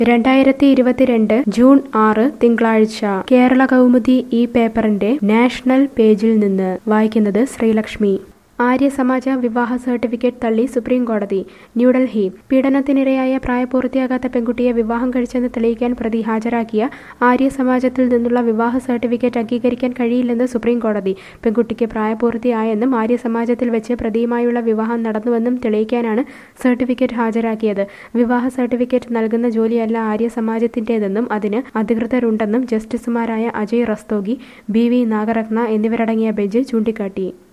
രണ്ടായിരത്തി ഇരുപത്തിരണ്ട് ജൂൺ ആറ് തിങ്കളാഴ്ച കേരള കൗമുദി ഈ പേപ്പറിന്റെ നാഷണൽ പേജിൽ നിന്ന് വായിക്കുന്നത് ശ്രീലക്ഷ്മി ആര്യ സമാജ വിവാഹ സർട്ടിഫിക്കറ്റ് തള്ളി സുപ്രീം കോടതി ന്യൂഡൽഹി പീഡനത്തിനിരയായ പ്രായപൂർത്തിയാകാത്ത പെൺകുട്ടിയെ വിവാഹം കഴിച്ചെന്ന് തെളിയിക്കാൻ പ്രതി ഹാജരാക്കിയ ആര്യ സമാജത്തിൽ നിന്നുള്ള വിവാഹ സർട്ടിഫിക്കറ്റ് അംഗീകരിക്കാൻ കഴിയില്ലെന്ന് സുപ്രീം കോടതി പെൺകുട്ടിക്ക് പ്രായപൂർത്തിയായെന്നും ആര്യ സമാജത്തിൽ വെച്ച് പ്രതിയുമായുള്ള വിവാഹം നടന്നുവെന്നും തെളിയിക്കാനാണ് സർട്ടിഫിക്കറ്റ് ഹാജരാക്കിയത് വിവാഹ സർട്ടിഫിക്കറ്റ് നൽകുന്ന ജോലിയല്ല ആര്യ സമാജത്തിന്റേതെന്നും അതിന് അധികൃതരുണ്ടെന്നും ജസ്റ്റിസുമാരായ അജയ് റസ്തോഗി ബി വി നാഗരത്ന എന്നിവരടങ്ങിയ ബെഞ്ച് ചൂണ്ടിക്കാട്ടി